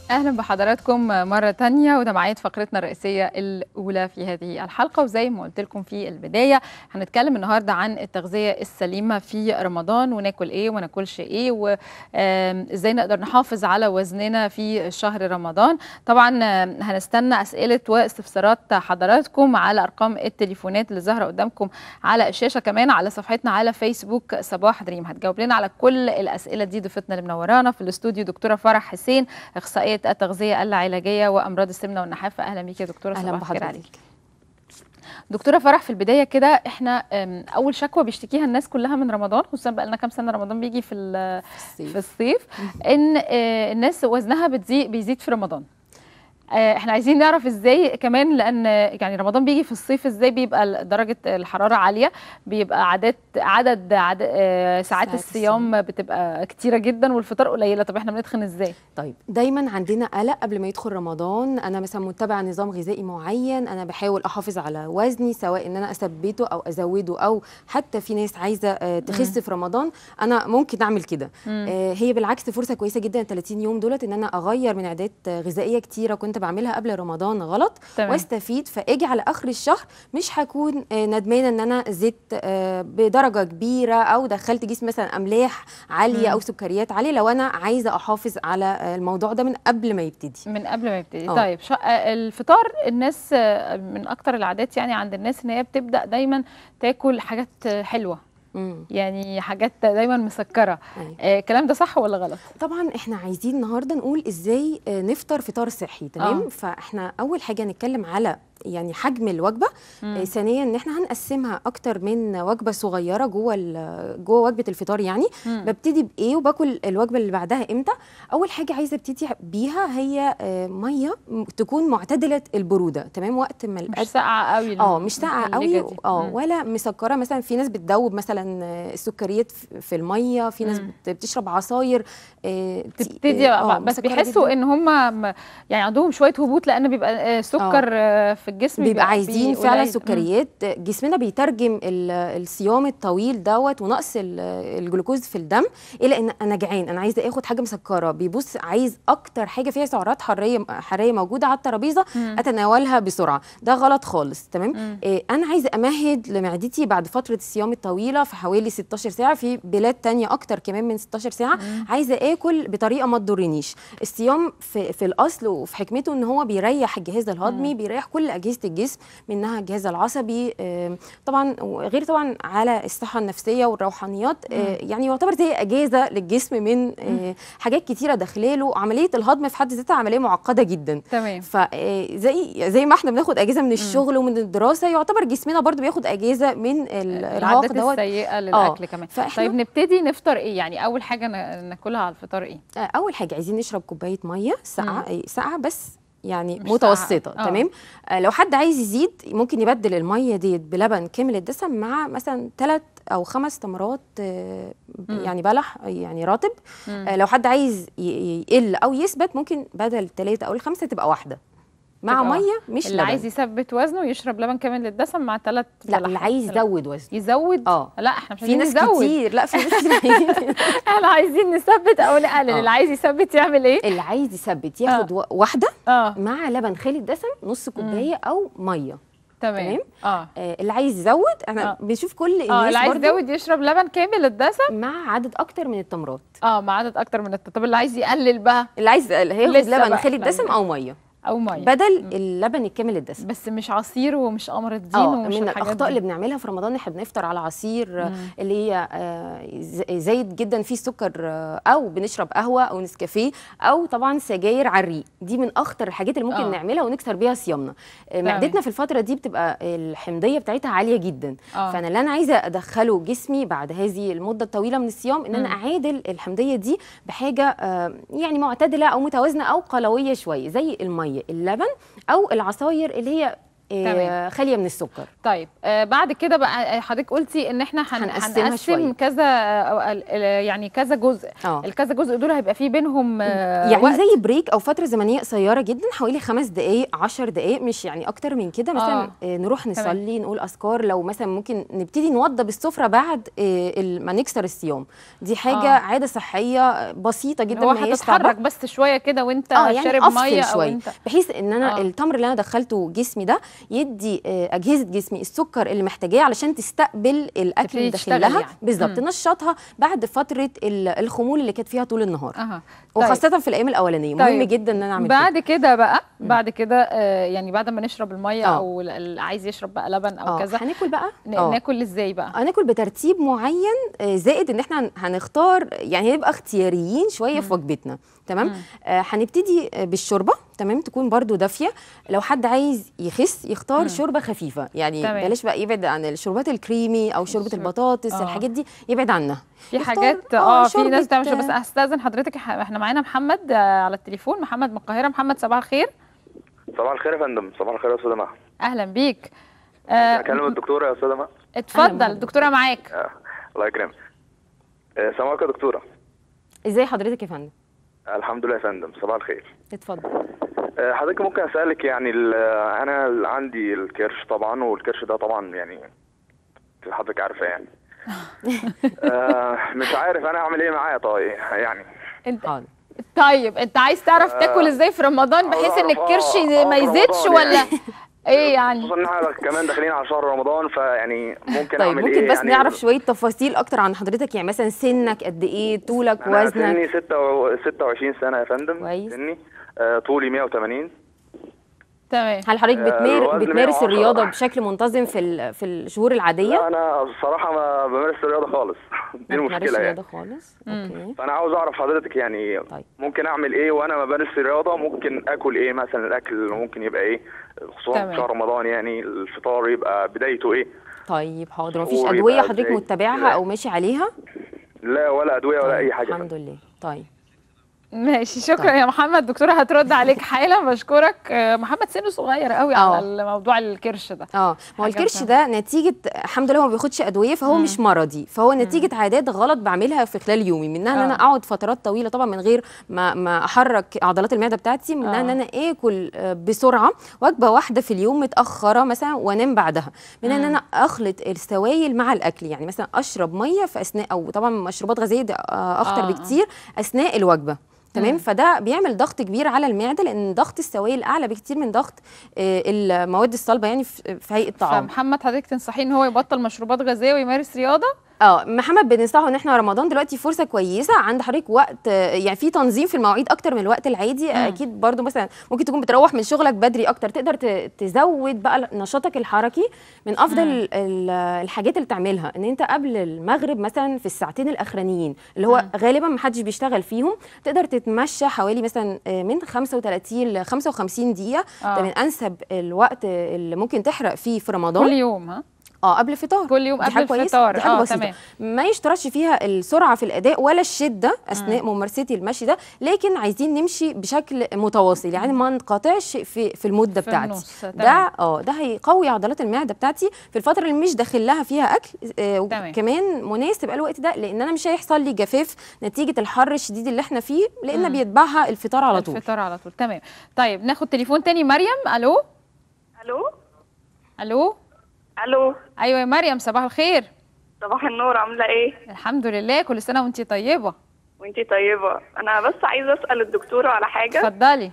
اهلا بحضراتكم مره تانية وده معايا فقرتنا الرئيسيه الاولى في هذه الحلقه وزي ما قلت لكم في البدايه هنتكلم النهارده عن التغذيه السليمه في رمضان وناكل ايه وما ناكلش ايه وازاي نقدر نحافظ على وزننا في شهر رمضان طبعا هنستنى اسئله واستفسارات حضراتكم على ارقام التليفونات اللي ظاهره قدامكم على الشاشه كمان على صفحتنا على فيسبوك صباح دريم هتجاوب لنا على كل الاسئله دي ضيفتنا اللي منورانا في الاستوديو دكتوره فرح حسين اخصائيه التغذيه اللاعلاجيه وامراض السمنه والنحافه اهلا بيكي يا دكتوره اهلا صباح الخير عليك بحضرتك دكتوره فرح في البدايه كده احنا أم، اول شكوى بيشتكيها الناس كلها من رمضان خصوصا بقى لنا كام سنه رمضان بيجي في ال- في الصيف الصيف ان آه، الناس وزنها بتزيد بيزيد في رمضان آه، احنا عايزين نعرف ازاي كمان لان يعني رمضان بيجي في الصيف ازاي بيبقى ال- درجه الحراره عاليه بيبقى عدد عدد, عدد آه، ساعات ساعات الصيام بتبقى كتيره جدا والفطار قليله طب احنا بنتخن ازاي طيب دايما عندنا قلق قبل ما يدخل رمضان انا مثلا متبعه نظام غذائي معين انا بحاول احافظ على وزني سواء ان انا اثبته او ازوده او حتى في ناس عايزه آه، تخس في رمضان انا ممكن اعمل كده مم. آه، هي بالعكس فرصه كويسه جدا 30 يوم دولت ان انا اغير من عادات آه، غذائيه كتيره كنت بعملها قبل رمضان غلط تمام واستفيد فاجي على اخر الشهر مش هكون آه، ندمانه ان انا زدت آه، بدرجه كبيره او دخلت جسمي مثلا املاح عاليه مم. او سكريات عاليه لو انا عايزه احافظ على آه، الموضوع ده من قبل ما يبتدي من قبل ما يبتدي آه. طيب شا... آه، الفطار الناس آه، من اكتر العادات يعني عند الناس ان هي بتبدا دايما تاكل حاجات آه، حلوه مم. يعني حاجات دايما مسكره أيوة. آه، الكلام ده صح ولا غلط طبعا احنا عايزين النهارده نقول ازاي آه، نفطر فطار صحي تمام آه. فاحنا اول حاجه نتكلم على يعني حجم الوجبه مم. آه، ثانيا ان احنا هنقسمها اكتر من وجبه صغيره جوه ال- جوه وجبه الفطار يعني مم. ببتدي بايه وباكل الوجبه اللي بعدها امتى اول حاجه عايزه ابتدي بيها هي آه، ميه م- تكون معتدله البروده تمام وقت ما مش الأكل ساقعه قوي اه مش ساقعه الليجة قوي دي. اه مم. ولا مسكره مثلا في ناس بتدوب مثلا آه، السكريات في- في الميه في ناس مم. بت- بتشرب عصاير آه، تي- تبتدي آه، بس مسكرة بيحسوا جداً. ان هم م- يعني عندهم شويه هبوط لان بيبقى آه، سكر آه، في الجسم بيبقى عايزين بي- فعلا قليل. سكريات جسمنا بيترجم ال- الصيام الطويل دوت ونقص ال- الجلوكوز في الدم الى ان انا جعان انا عايزه اخد حاجه مسكره بيبص عايز اكتر حاجه فيها سعرات حراريه حراريه موجوده على الترابيزه مم. اتناولها بسرعه ده غلط خالص تمام مم. إيه انا عايزه امهد لمعدتي بعد فتره الصيام الطويله في حوالي 16 ساعه في بلاد تانية اكتر كمان من 16 ساعه مم. عايزه اكل بطريقه ما تضرنيش الصيام في, في الاصل وفي حكمته ان هو بيريح الجهاز الهضمي بيريح كل اجهزه الجسم منها الجهاز العصبي آم، طبعا غير طبعا على الصحه النفسيه والروحانيات آه، يعني يعتبر زي اجازه للجسم من آه، حاجات كتيره داخلاله عمليه الهضم في حد ذاتها عمليه معقده جدا تمام فزي زي ما احنا بناخد اجازه من الشغل ومن الدراسه يعتبر جسمنا برضو بياخد اجازه من ال- الارهاق العادات دوت السيئه للاكل كمان فإحنا- طيب نبتدي نفطر ايه يعني اول حاجه نا- ناكلها على الفطار ايه آه، اول حاجه عايزين نشرب كوبايه ميه ساقعه أي ساقعه بس يعني مش متوسطه ساقعة. آه. تمام آه لو حد عايز يزيد ممكن يبدل الميه ديت بلبن كامل الدسم مع مثلا ثلاث او خمس تمرات آه مم. يعني بلح يعني رطب مم. آه لو حد عايز ي- يقل او يثبت ممكن بدل الثلاثه او الخمسه تبقى واحده مع تبقى ميه مش اللي لبن عايز يثبت وزنه يشرب لبن كامل للدسم مع ثلاث لا اللي عايز يزود وزن يزود اه لا احنا مش في عايزين ناس نزود كتير لا في ناس كتير احنا عايزين نثبت او نقلل آه. اللي عايز يثبت يعمل ايه اللي عايز يثبت ياخد و- واحده اه مع لبن خالي الدسم نص كوبايه او ميه تمام تمام. اه آه، اللي عايز يزود احنا آه. بنشوف كل اه الناس اللي عايز برضو يزود يشرب لبن كامل الدسم مع عدد اكتر من التمرات اه مع عدد اكتر من الت... طب اللي عايز يقلل بقى اللي عايز هياخد لسه لبن بقى خالي إحنا الدسم عايزين. او ميه او ميه بدل اللبن الكامل الدسم بس مش عصير ومش قمر الدين اه ومش من الحاجات الاخطاء دي. اللي بنعملها في رمضان احنا بنفطر على عصير آه، مم. اللي هي آه، ز- زايد جدا فيه السكر آه، او بنشرب قهوه او نسكافيه او طبعا سجاير على الريق دي من اخطر الحاجات اللي ممكن آه. نعملها ونكسر بيها صيامنا آه، معدتنا في الفتره دي بتبقى الحمضيه بتاعتها عاليه جدا آه. فانا اللي انا عايزه ادخله جسمي بعد هذه المده الطويله من الصيام ان انا مم. اعادل الحمضيه دي بحاجه آه، يعني معتدله او متوازنه او قلويه شويه زي الميه اللبن او العصاير اللي هي آه، تمام. خاليه من السكر طيب آه بعد كده بقى آه، حضرتك قلتي ان احنا هن- هنقسمها هنقسم شوية. كذا آه، ال- ال- يعني كذا جزء اه الكذا جزء دول هيبقى فيه بينهم آه يعني وقت زي بريك او فتره زمنيه قصيره جدا حوالي خمس دقائق عشر دقائق مش يعني اكتر من كده مثلا آه. آه. نروح نصلي نقول اذكار لو مثلا ممكن نبتدي نوضب السفره بعد آه ال- ما نكسر الصيام دي حاجه آه. آه. عاده صحيه بسيطه جدا هو ما هياش صعبة. هتتحرك بس شويه كده وانت اه يعني شارب افصل ميه او شويه انت بحيث ان انا آه. آه. التمر اللي انا دخلته جسمي ده يدي آه، اجهزه جسمي السكر اللي محتاجاه علشان تستقبل الاكل تبتدي اللي تشتغل داخل لها يعني. بالظبط مم. تنشطها بعد فتره ال- الخمول اللي كانت فيها طول النهار اها طيب. وخاصه في الايام الاولانيه مهم طيب. جدا ان انا اعمل كده بعد كده بقى بعد كده آه يعني بعد ما نشرب الميه آه. او اللي عايز يشرب بقى لبن او اه كذا هناكل بقى ن- آه. ناكل ازاي بقى هناكل بترتيب معين آه، زائد ان احنا هن- هنختار يعني هنبقى اختياريين شويه في وجبتنا تمام مم. آه هنبتدي آه، بالشوربه تمام تكون برضو دافيه لو حد عايز يخس يختار مم. شوربه خفيفه يعني تمام. بلاش بقى يبعد عن الشوربات الكريمي او شوربه الشوربة. البطاطس آه. الحاجات دي يبعد عنها في نختار- حاجات آه، اه في شوربة، ناس بتعمل شوربة، آه، بس هستاذن حضرتك ح- احنا معانا محمد آه على التليفون محمد من القاهره محمد صباح الخير صباح الخير يا فندم صباح الخير يا استاذه مها اهلا بيك آه اكلم الدكتوره يا استاذه مها اتفضل أهلاً. الدكتوره معاك آه. الله يكرمك آه، السلام عليكم يا دكتوره ازاي حضرتك يا فندم الحمد لله يا فندم صباح الخير اتفضل آه، حضرتك ممكن اسالك يعني ال- انا ال- عندي الكرش طبعا والكرش ده طبعا يعني حضرتك عارفه يعني آه، مش عارف انا اعمل ايه معاه طيب يعني انت حاضر طيب انت عايز تعرف تاكل آه، ازاي في رمضان بحيث ان عاوز أعرف، الكرش آه، آه، ما في يزيدش رمضان ولا يعني. ايه يعني خصوصا ان احنا كمان داخلين على شهر رمضان فيعني ممكن طيب اعمل ممكن ايه بس يعني نعرف شويه تفاصيل اكتر عن حضرتك يعني مثلا سنك قد ايه طولك انا وزنك سني 6 26 سنه يا فندم كويس. سني آه، طولي 180 تمام هل حضرتك آه، بتمار... الوزن بتمارس 110. الرياضه بشكل منتظم في ال... في الشهور العاديه لا انا الصراحه ما بمارس الرياضه خالص دي ما بتمارسش المشكله رياضه يعني خالص مم. اوكي فانا عاوز اعرف حضرتك يعني طيب. ممكن اعمل ايه وانا ما بمارس الرياضه ممكن اكل ايه مثلا الاكل اللي ممكن يبقى ايه خصوصا تمام. في شهر رمضان يعني الفطار يبقى بدايته ايه طيب حاضر مفيش ويبقى ادويه حضرتك إزاي؟ متبعها كده. او ماشي عليها لا ولا ادويه ولا طيب، اي حاجه الحمد لله طيب ماشي شكرا طيب. يا محمد دكتوره هترد عليك حالا بشكرك آه، محمد سنه صغير قوي آه. على موضوع الكرش ده اه ما هو حاجة الكرش فعلا. ده نتيجه الحمد لله هو ما بياخدش ادويه فهو مم. مش مرضي فهو نتيجه عادات غلط بعملها في خلال يومي منها ان آه. انا اقعد فترات طويله طبعا من غير ما ما احرك عضلات المعده بتاعتي منها آه. ان انا اكل آه، بسرعه وجبه واحده في اليوم متاخره مثلا وانام بعدها منها ان مم. انا اخلط السوائل مع الاكل يعني مثلا اشرب ميه في اثناء او طبعا مشروبات غازيه دي، آه، اخطر آه، آه. بكتير اثناء الوجبه تمام مم. فده بيعمل ضغط كبير على المعده لان ضغط السوائل اعلى بكتير من ضغط آه، المواد الصلبه يعني في في هيئه الطعام فمحمد حضرتك تنصحيه ان هو يبطل مشروبات غازيه ويمارس رياضه اه محمد بننصحه ان احنا رمضان دلوقتي فرصه كويسه عند حضرتك وقت آه، يعني في تنظيم في المواعيد اكتر من الوقت العادي مم. اكيد برضو مثلا ممكن تكون بتروح من شغلك بدري اكتر تقدر ت- تزود بقى نشاطك الحركي من افضل مم. ال- الحاجات اللي تعملها ان انت قبل المغرب مثلا في الساعتين الاخرانيين اللي هو مم. غالبا ما حدش بيشتغل فيهم تقدر تتمشى حوالي مثلا آه، من 35 ل 55 دقيقه آه. ده من انسب الوقت اللي ممكن تحرق فيه في رمضان كل يوم ها اه قبل الفطار كل يوم دي قبل حاجة كويسة، الفطار دي حاجه اه بسيطه تمام ما يشترطش فيها السرعه في الاداء ولا الشده اثناء ممارستي المشي ده لكن عايزين نمشي بشكل متواصل يعني ما نقاطعش في في المده في بتاعتي النص، ده تمام. اه ده هيقوي عضلات المعده بتاعتي في الفتره اللي مش داخل لها فيها اكل آه تمام. وكمان مناسب الوقت ده لان انا مش هيحصل لي جفاف نتيجه الحر الشديد اللي احنا فيه لان مم. بيتبعها الفطار على طول الفطار على طول تمام طيب ناخد تليفون تاني مريم الو الو الو الو ايوه يا مريم صباح الخير صباح النور عامله ايه الحمد لله كل سنه وانتي طيبه وانتي طيبه انا بس عايزه اسال الدكتوره على حاجه اتفضلي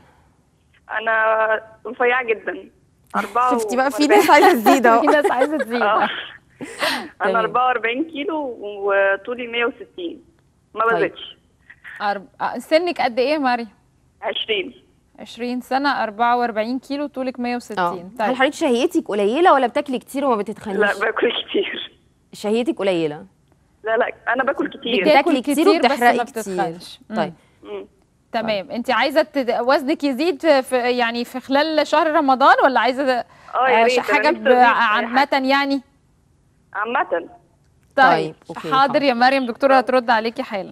انا رفيعه جدا أربعة شفتي بقى في وأربعين- ناس عايزه تزيد في اهو ناس عايزه تزيد اه آه. تمام. انا 44 كيلو وطولي 160 ما طيب. بزيدش أرب... آه، سنك قد ايه يا مريم 20 20 سنه 44 كيلو طولك 160 اه هل طيب حضرتك شهيتك قليله ولا بتاكلي كتير وما بتتخنيش لا باكل كتير شهيتك قليله لا لا انا باكل كتير بتاكل بتاكلي كتير كتير بس وبتحرقي ما كتير بتتخنش. مم. طيب مم. تمام انت عايزه تد... وزنك يزيد في يعني في خلال شهر رمضان ولا عايزه اه يا آه، ريت حاجه أنا ب... نفسي أزيد أي حاجة. عامه يعني عامه طيب, طيب، أوكي، حاضر حاضر. يا مريم دكتوره هترد عليكي حالا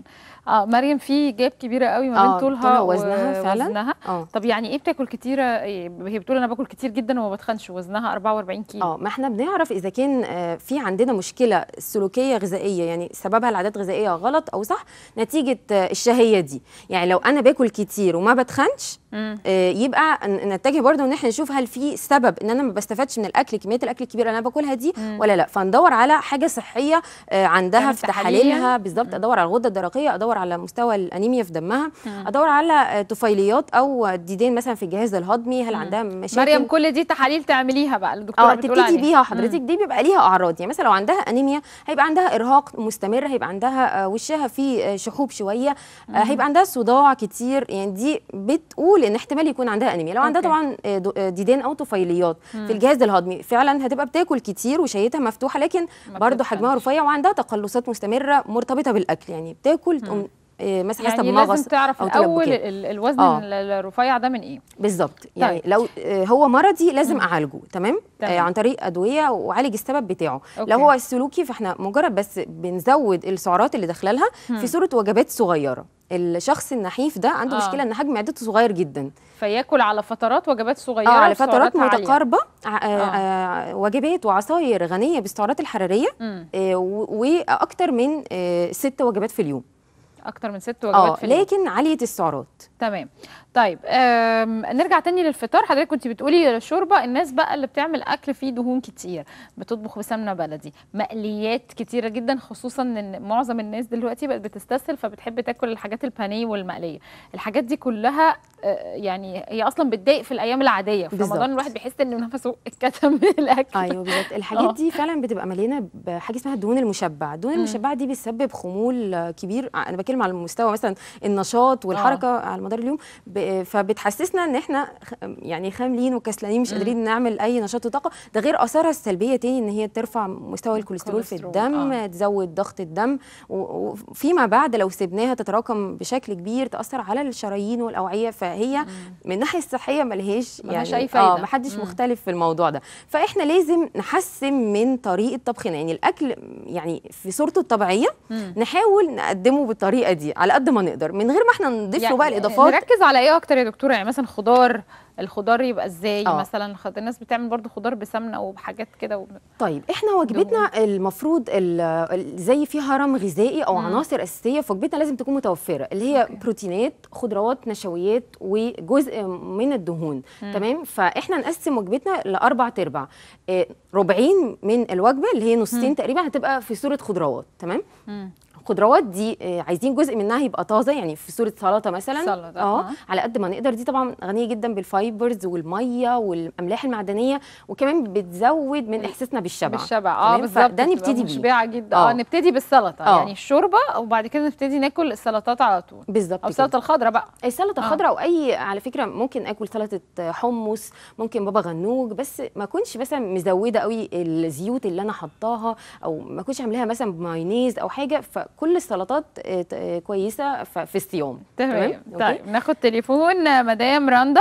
اه مريم في جاب كبيره قوي ما بين آه، طولها طولها ووزنها فعلاً. ووزنها اه طب يعني ايه بتاكل كتيره إيه، هي بتقول انا باكل كتير جدا وما بتخنش وزنها 44 كيلو اه ما احنا بنعرف اذا كان آه، في عندنا مشكله سلوكيه غذائيه يعني سببها العادات الغذائيه غلط او صح نتيجه آه، الشهيه دي يعني لو انا باكل كتير وما بتخنش مم. آه، يبقى ن- نتجه برضه ان احنا نشوف هل في سبب ان انا ما بستفادش من الاكل كميه الاكل الكبيره اللي انا باكلها دي مم. ولا لا فندور على حاجه صحيه آه، عندها تعمل في تحاليل يعني؟ تحاليلها بالظبط ادور على الغده الدرقيه ادور على مستوى الانيميا في دمها مم. ادور على آه، طفيليات او ديدان مثلا في الجهاز الهضمي هل مم. عندها مشاكل مريم كل دي تحاليل تعمليها بقى الدكتوره اه بتقول تبتدي عليها بيها حضرتك دي بيبقى ليها اعراض يعني مثلا لو عندها انيميا هيبقى عندها ارهاق مستمر هيبقى عندها آه، وشها فيه آه، شحوب شويه آه، هيبقى عندها صداع كتير يعني دي بتقول ان احتمال يكون عندها انيميا لو عندها أوكي. طبعا آه، دو- آه، ديدان او طفيليات في الجهاز الهضمي فعلا هتبقى بتاكل كتير وشهيتها مفتوحه لكن ما برضه بتتخنش. حجمها رفيع وعندها تقلصات مستمره مرتبطه بالاكل يعني بتاكل تقوم آه، مثلا حاسه يعني بمغص لازم تعرف أو تلب الاول كده. ال- الوزن آه. ال- الرفيع ده من ايه بالظبط يعني طيب. لو آه، هو مرضي لازم اعالجه تمام تمام. آه عن طريق ادويه واعالج السبب بتاعه أوكي. لو هو السلوكي فاحنا مجرد بس بنزود السعرات اللي داخله لها في صوره وجبات صغيره الشخص النحيف ده عنده آه. مشكله ان حجم معدته صغير جدا فياكل على فترات وجبات صغيره اه على فترات وسعراتها عالية. متقاربه ع- آه. آه. آه وجبات وعصاير غنيه بالسعرات الحراريه مم. آه و- واكتر من آه ست وجبات في اليوم اكتر من ست وجبات اه في اليوم لكن عاليه السعرات تمام طيب آم، نرجع تاني للفطار حضرتك كنت بتقولي شوربه الناس بقى اللي بتعمل اكل فيه دهون كتير بتطبخ بسمنه بلدي مقليات كتيره جدا خصوصا ان معظم الناس دلوقتي بقت بتستسهل فبتحب تاكل الحاجات البانيه والمقليه الحاجات دي كلها آه، يعني هي اصلا بتضايق في الايام العاديه في بالظبط. رمضان الواحد بيحس ان نفسه اتكتم من الاكل ايوه بالظبط آه. الحاجات دي فعلا بتبقى مليانه بحاجه اسمها الدهون المشبعه الدهون مم. المشبعه دي بتسبب خمول آه، كبير ع- انا بتكلم على مستوى مثلا النشاط والحركه على مدار اليوم ب- فبتحسسنا ان احنا خ- يعني خاملين وكسلانين مش مم. قادرين نعمل اي نشاط وطاقه ده غير اثارها السلبيه تاني ان هي ترفع مستوى الكوليسترول في الكوليسترول، الدم آه. تزود ضغط الدم و- وفيما بعد لو سبناها تتراكم بشكل كبير تاثر على الشرايين والاوعيه فهي من الناحيه الصحيه ملهاش ملهاش يعني أي فايدة. اه محدش مم. مختلف في الموضوع ده فاحنا لازم نحسن من طريقه طبخنا يعني الاكل يعني في صورته الطبيعيه مم. نحاول نقدمه بالطريقه دي على قد ما نقدر من غير ما احنا نضيف له بقى الاضافات نركز على ايه اكتر يا دكتوره يعني مثلا خضار الخضار يبقى ازاي آه. مثلا خد- الناس بتعمل برضو خضار بسمنه وبحاجات كده و... طيب احنا وجبتنا المفروض ال- ال- زي في هرم غذائي او مم. عناصر اساسيه في وجبتنا لازم تكون متوفره اللي هي أوكي. بروتينات خضروات نشويات وجزء من الدهون مم. تمام فاحنا نقسم وجبتنا لاربع ارباع آه، ربعين من الوجبه اللي هي نصين تقريبا هتبقى في صوره خضروات تمام مم. الخضروات دي آه، عايزين جزء منها يبقى طازه يعني في صوره سلطه مثلا سلطة، اه آه. على قد ما نقدر دي طبعا غنيه جدا بالفايبرز والميه والاملاح المعدنيه وكمان بتزود من احساسنا بالشبع بالشبع اه تمام؟ بالظبط فده بتبقى نبتدي بيه مشبعه جدا اه آه. نبتدي بالسلطه آه. يعني الشوربه وبعد كده نبتدي ناكل السلطات على طول بالظبط او كده. السلطه الخضراء بقى السلطه آه. الخضراء او اي على فكره ممكن اكل سلطه حمص ممكن بابا غنوج بس ما اكونش مثلا مزوده قوي الزيوت اللي انا حطاها او ما اكونش عاملاها مثلا بمايونيز او حاجه فكل السلطات آه، ت- آه، كويسه ف- في الصيام تمام أوكي؟ طيب ناخد تليفون مدام رندا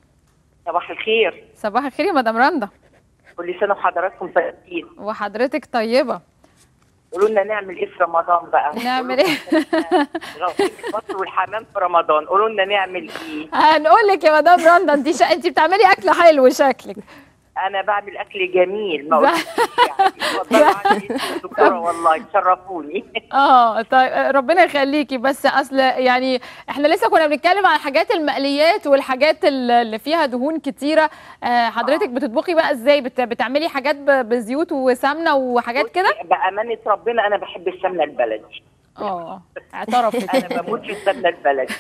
صباح الخير صباح الخير يا مدام رندا كل سنه وحضراتكم طيبين وحضرتك طيبه قولوا لنا نعمل ايه في رمضان بقى نعمل ايه رغيف البط والحمام في رمضان قولوا لنا نعمل ايه هنقول لك يا مدام رندا انت شا... انت بتعملي اكل حلو شكلك انا بعمل اكل جميل ما قلتش يعني اتفضلوا عني انتوا يا دكتوره والله تشرفوني اه طيب ربنا يخليكي بس اصل يعني احنا لسه كنا بنتكلم عن حاجات المقليات والحاجات ال- اللي فيها دهون كتيره آه حضرتك بتطبخي بقى ازاي بت... بتعملي حاجات ب... بزيوت وسمنه وحاجات كده بامانه ربنا انا بحب السمنه البلدي اه اعترفت انا بموت في السمنه البلدي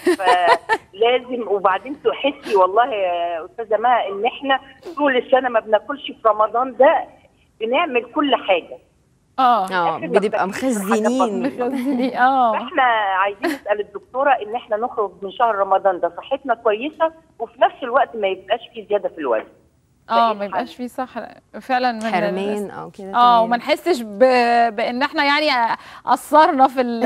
فلازم وبعدين تحسي والله يا استاذه مها ان احنا طول السنه ما بناكلش في رمضان ده بنعمل كل حاجه اه اه إحنا ما بنبقى بناكلش غير حاجة مخزنين بسيطة. مخزني اه فاحنا عايزين نسال الدكتوره ان احنا نخرج من شهر رمضان ده صحتنا كويسه وفي نفس الوقت ما يبقاش في زياده في الوزن اه بقيت ما يبقاش فيه صح فعلا من حرمان او كده اه تمام. وما نحسش ب... بان احنا يعني قصرنا في ال...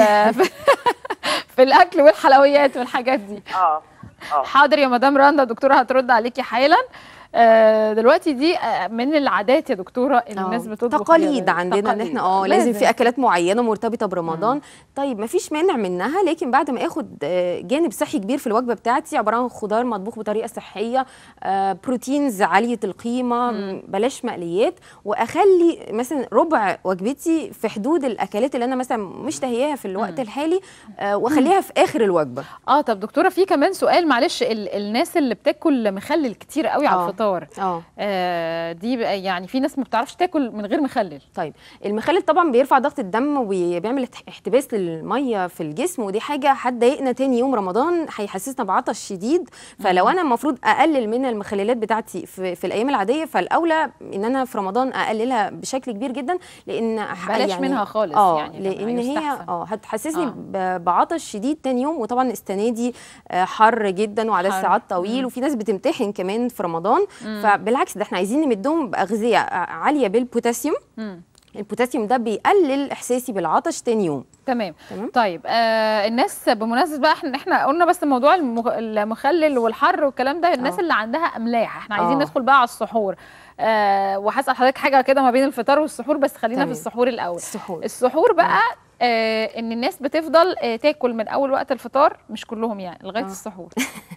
في الاكل والحلويات والحاجات دي اه اه حاضر يا مدام رندا الدكتوره هترد عليكي حالا آه، دلوقتي دي آه، من العادات يا دكتوره اللي آه. الناس بتطبخ تقاليد بيها. عندنا ان تقاليد. احنا اه لازم في اكلات معينه مرتبطه برمضان مم. طيب مفيش مانع منها لكن بعد ما اخد آه، جانب صحي كبير في الوجبه بتاعتي عباره عن خضار مطبوخ بطريقه صحيه آه، بروتينز عاليه القيمه مم. بلاش مقليات واخلي مثلا ربع وجبتي في حدود الاكلات اللي انا مثلا مشتهياها في الوقت مم. الحالي آه، واخليها في اخر الوجبه اه طب دكتوره في كمان سؤال معلش ال الناس اللي بتاكل مخلل كتير قوي على آه. الفطار اه آه دي بقى يعني في ناس ما بتعرفش تاكل من غير مخلل طيب المخلل طبعا بيرفع ضغط الدم وبيعمل احت- احتباس للميه في الجسم ودي حاجه هتضايقنا تاني يوم رمضان هيحسسنا بعطش شديد فلو انا المفروض اقلل من المخللات بتاعتي في, في الايام العاديه فالاولى ان انا في رمضان اقللها بشكل كبير جدا لان ح- بلاش منها خالص اه يعني لان هي يستحسن. اه هتحسسني آه. ب- بعطش شديد تاني يوم وطبعا السنه دي آه، حر جدا وعدد حر. ساعات طويل مم. وفي ناس بتمتحن كمان في رمضان مم. فبالعكس ده احنا عايزين نمدهم باغذيه عاليه بالبوتاسيوم مم. البوتاسيوم ده بيقلل احساسي بالعطش تاني يوم تمام تمام. طيب آه الناس بمناسبه بقى احنا احنا قلنا بس موضوع المخ- المخلل والحر والكلام ده الناس آه. اللي عندها املاح احنا عايزين آه. ندخل بقى على السحور آه وهسال حضرتك حاجه كده ما بين الفطار والسحور بس خلينا تمام. في السحور الاول السحور السحور بقى آه ان الناس بتفضل آه تاكل من اول وقت الفطار مش كلهم يعني لغايه آه. السحور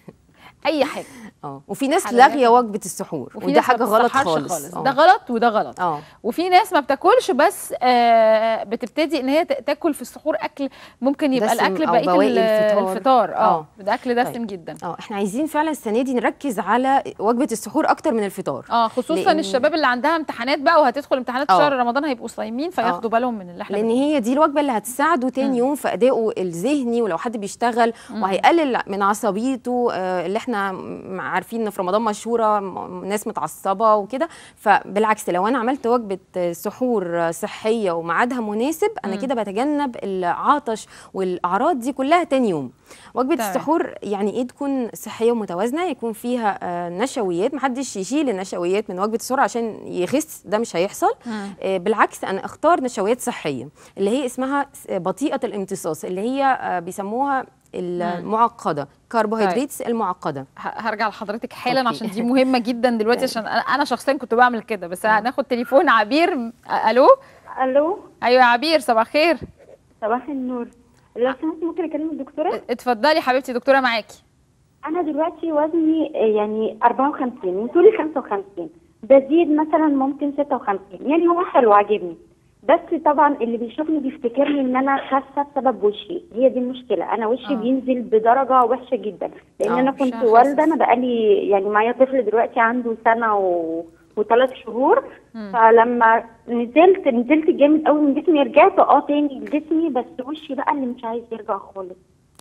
اي حاجه اه وفي ناس حلويات. لاغيه وجبه السحور وفي ودي ناس ما حاجه غلط بتسحرش خالص ده غلط وده غلط اه وفي ناس ما بتاكلش بس آه بتبتدي ان هي ت- تاكل في السحور اكل ممكن يبقى دسم الاكل أو بقيه بواقي ال- الفطار. الفطار اه آه. ده اكل دسم طيب. جدا اه احنا عايزين فعلا السنه دي نركز على وجبه السحور اكتر من الفطار اه خصوصا لأن- الشباب اللي عندها امتحانات بقى وهتدخل امتحانات آه. شهر رمضان هيبقوا صايمين فياخدوا بالهم من اللي احنا لان هي دي الوجبه اللي هتساعده تاني مم. يوم في ادائه الذهني ولو حد بيشتغل مم. وهيقلل من عصبيته آه، اللي احنا م- عارفين ان في رمضان مشهوره م- ناس متعصبه وكده فبالعكس لو انا عملت وجبه آه، سحور آه، صحيه وميعادها مناسب انا مم. كده بتجنب العطش والاعراض دي كلها تاني يوم وجبه تمام. السحور يعني ايه تكون صحيه ومتوازنه يكون فيها آه، نشويات محدش يشيل النشويات من وجبه السحور عشان يخس ده مش هيحصل مم. آه، بالعكس انا اختار نشويات صحيه اللي هي اسمها س- بطيئه الامتصاص اللي هي آه، بيسموها المعقده كربوهيدرات المعقده ه- هرجع لحضرتك حالا أوكي. عشان دي مهمه جدا دلوقتي عشان انا أنا شخصيا كنت بعمل كده بس هناخد تليفون عبير م- آه، الو الو ايوه يا عبير صباح الخير صباح النور لو سمحت ممكن اكلم الدكتوره اتفضلي حبيبتي دكتوره معاكي انا دلوقتي وزني يعني 54 وطولي 55 بزيد مثلا ممكن 56 يعني هو حلو عاجبني بس طبعا اللي بيشوفني بيفتكرني ان انا خاسه بسبب وشي هي دي المشكله انا وشي آه. آه. بينزل بدرجه وحشه جدا لان آه، انا كنت وشها والده خاسس. انا بقالي يعني معايا طفل دلوقتي عنده سنه و... وثلاث شهور مم. فلما نزلت نزلت جامد قوي من جسمي رجعت اه تاني لجسمي بس وشي بقى اللي مش عايز يرجع خالص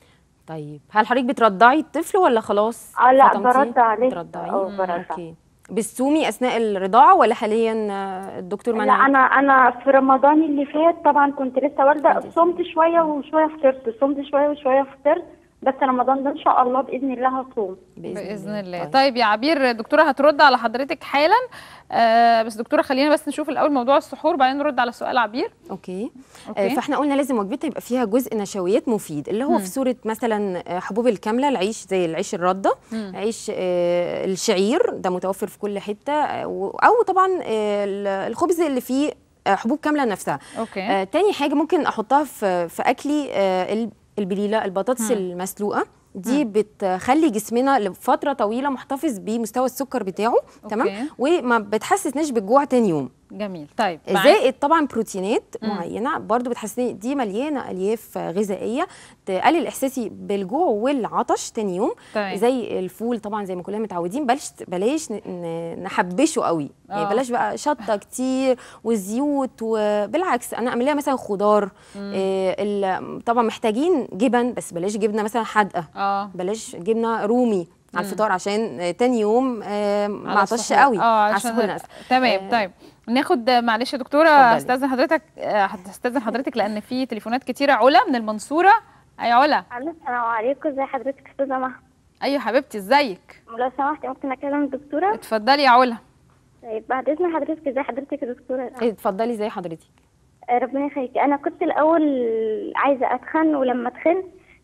طيب هل حضرتك بترضعي الطفل ولا خلاص اه لا فطمتيه؟ برضع لسه بترضعيه اه مم، برضع اوكي بتسومي اثناء الرضاعه ولا حاليا آه، الدكتور لا منع انا انا في رمضان اللي فات طبعا كنت لسه والده صمت شويه وشويه فطرت صمت شويه وشويه فطرت بس رمضان ده ان شاء الله باذن الله هصوم باذن الله طيب. طيب يا عبير دكتوره هترد على حضرتك حالا آه بس دكتوره خلينا بس نشوف الاول موضوع السحور بعدين نرد على سؤال عبير اوكي أوكي. آه، فاحنا قلنا لازم وجبتها يبقى فيها جزء نشويات مفيد اللي هو مم. في صوره مثلا آه، حبوب الكامله العيش زي العيش الرده مم. عيش آه، الشعير ده متوفر في كل حته آه، و- او طبعا آه، ال- الخبز اللي فيه آه، حبوب كامله نفسها اوكي آه، تاني حاجه ممكن احطها في في اكلي آه، ال- البليله البطاطس مم. المسلوقه دي بتخلي جسمنا لفتره طويله محتفظ بمستوى السكر بتاعه تمام أوكي. وما بتحسسناش بالجوع تاني يوم جميل طيب معاك. زائد طبعا بروتينات مم. معينه برضو بتحسسني دي مليانه الياف غذائيه تقلل احساسي بالجوع والعطش تاني يوم تمام. زي الفول طبعا زي ما كلنا متعودين بلاش بلاش ن- ن- نحبشه قوي يعني آه. بلاش بقى شطه كتير وزيوت وبالعكس انا اعمل لها مثلا خضار آه ال- طبعا محتاجين جبن بس بلاش جبنه مثلا حادقه اه بلاش جبنه رومي على مم. الفطار عشان آه، تاني يوم آه، ما على عطش السحور. قوي اه على عشان السحور أنا آسفة. تمام آه، طيب ناخد معلش يا دكتوره اتفضلي. استاذن حضرتك آه، هستاذن حضرتك لان في تليفونات كتيره علا من المنصوره اي علا الو السلام عليكم ازي حضرتك استاذه مها ايوه حبيبتي ازيك لو سمحتي ممكن اكلم الدكتوره اتفضلي يا علا طيب بعد اذن حضرتك ازي حضرتك يا دكتوره إيه، اتفضلي زي حضرتك آه، ربنا يخليكي انا كنت الاول عايزه اتخن ولما اتخن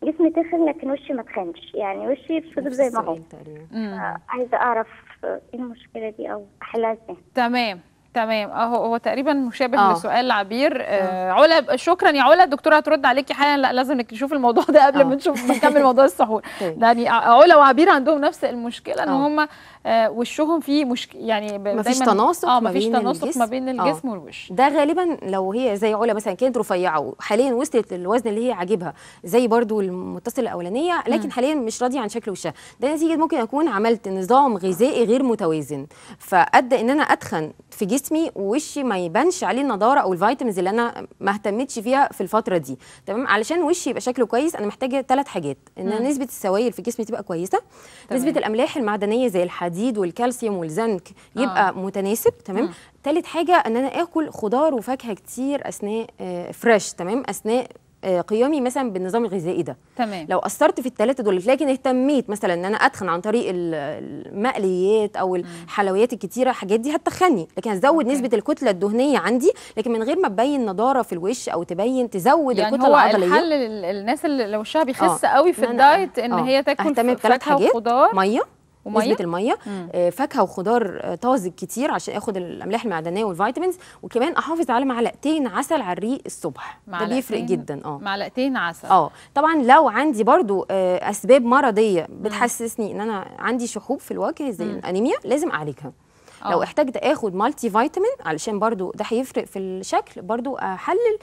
جسمي تخن لكن وشي ما تخنش يعني وشي فضل نفس زي ما هو السؤال تقريبا مم. عايزه اعرف ايه المشكله دي او احلها ازاي تمام تمام اهو هو تقريبا مشابه آه. لسؤال عبير آه علا شكرا يا علا الدكتوره هترد عليكي حالا لا لازم نشوف الموضوع ده قبل آه. ما نشوف ما نكمل موضوع السحور طيب. يعني علا وعبير عندهم نفس المشكله ان آه. هم آه وشهم فيه مشك... يعني ب- مفيش دايماً- تناسق اه ما مفيش بين تناسق ما الجسم. بين آه. الجسم والوش ده غالبا لو هي زي علا مثلا كانت رفيعه وحاليا وصلت للوزن اللي هي عاجبها زي برضو المتصله الاولانيه لكن حاليا مش راضيه عن شكل وشها ده نتيجه ممكن اكون عملت نظام غذائي غير متوازن فادى ان انا اتخن في جسمي ووشي ما يبانش عليه النضاره او الفيتامينز اللي انا ما اهتمتش فيها في الفتره دي تمام علشان وشي يبقى شكله كويس انا محتاجه ثلاث حاجات ان أنا نسبه السوائل في جسمي تبقى كويسه تمام. نسبه الاملاح المعدنيه زي الحديد والكالسيوم والزنك يبقى آه. آه. متناسب تمام مم. تالت حاجه ان انا اكل خضار وفاكهه كتير اثناء آه فريش تمام اثناء آه قيامي مثلا بالنظام الغذائي ده تمام لو اثرت في الثلاثه دول لكن اهتميت مثلا ان انا اتخن عن طريق ال- المقليات او الحلويات الكتيره الحاجات دي هتخني لكن هتزود أوكي. نسبه الكتله الدهنيه عندي لكن من غير ما تبين نضاره في الوش او تبين تزود يعني الكتله هو العضليه الحل لل- الناس اللي لو وشها بيخس آه. قوي في إن أنا- الدايت ان آه. هي تاكل اهتم بثلاث فاكهه حاجات وخضار ميه وميه نسبه الميه مم. آه، فاكهه وخضار آه، طازج كتير عشان اخد الاملاح المعدنيه والفيتامينز وكمان احافظ على معلقتين عسل على الريق الصبح ده بيفرق معلقتين- جدا اه معلقتين عسل اه طبعا لو عندي برضو آه، اسباب مرضيه بتحسسني ان انا عندي شحوب في الوجه زي مم. الانيميا لازم اعالجها آه. لو احتاجت اخد مالتي فيتامين علشان برضو ده هيفرق في الشكل برضو احلل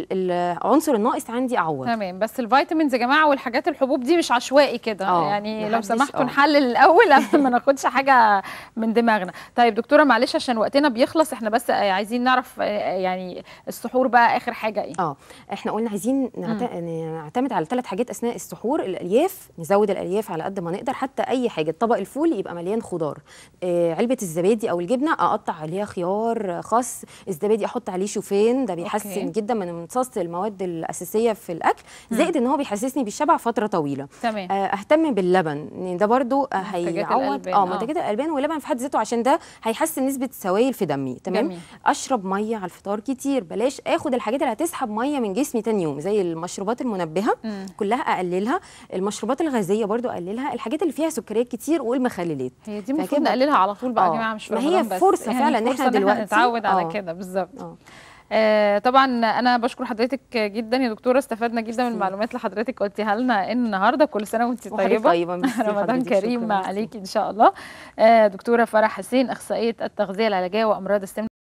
والعنصر الناقص عندي اعوض تمام بس الفيتامينز يا جماعه والحاجات الحبوب دي مش عشوائي كده آه، يعني لو محدش- سمحتوا آه. نحلل الاول قبل ما ناخدش حاجه من دماغنا طيب دكتوره معلش عشان وقتنا بيخلص احنا بس آه، عايزين نعرف آه، يعني السحور بقى اخر حاجه ايه اه احنا قلنا عايزين نعت- نعتمد على ثلاث حاجات اثناء السحور الالياف نزود الالياف على قد ما نقدر حتى اي حاجه طبق الفول يبقى مليان خضار آه علبه الزبادي او الجبنه اقطع عليها خيار آه، خس الزبادي احط عليه شوفان ده بيحسن أوكي. جدا من امتصاص المواد الاساسيه في الاكل زائد ان هو بيحسسني بالشبع فتره طويله تمام آه، اهتم باللبن ان ده برضو آه، منتجات هيعوض الألبان، اه آه. منتجات الالبان واللبن في حد ذاته عشان ده هيحسن نسبه السوائل في دمي تمام جميل. اشرب ميه على الفطار كتير بلاش اخد الحاجات اللي هتسحب ميه من جسمي تاني يوم زي المشروبات المنبهه مم. كلها اقللها المشروبات الغازيه برضو اقللها الحاجات اللي فيها سكريات كتير والمخللات هي دي المفروض فكده- نقللها على طول بقى يا آه. جماعه مش في ما هي رمضان بس فرصة فعلا إن فرصة إحنا دلوقتي- نتعود على آه. كده بالظبط اه آه طبعا انا بشكر حضرتك جدا يا دكتوره استفدنا جدا من المعلومات اللي حضرتك قلتيها لنا النهارده كل سنه وانت وحضرتك طيبه طيبة، ميرسي رمضان حضرتك، كريم شكراً، ميرسي. عليكي ان شاء الله آه دكتوره فرح حسين اخصائيه التغذيه العلاجيه وامراض السمنه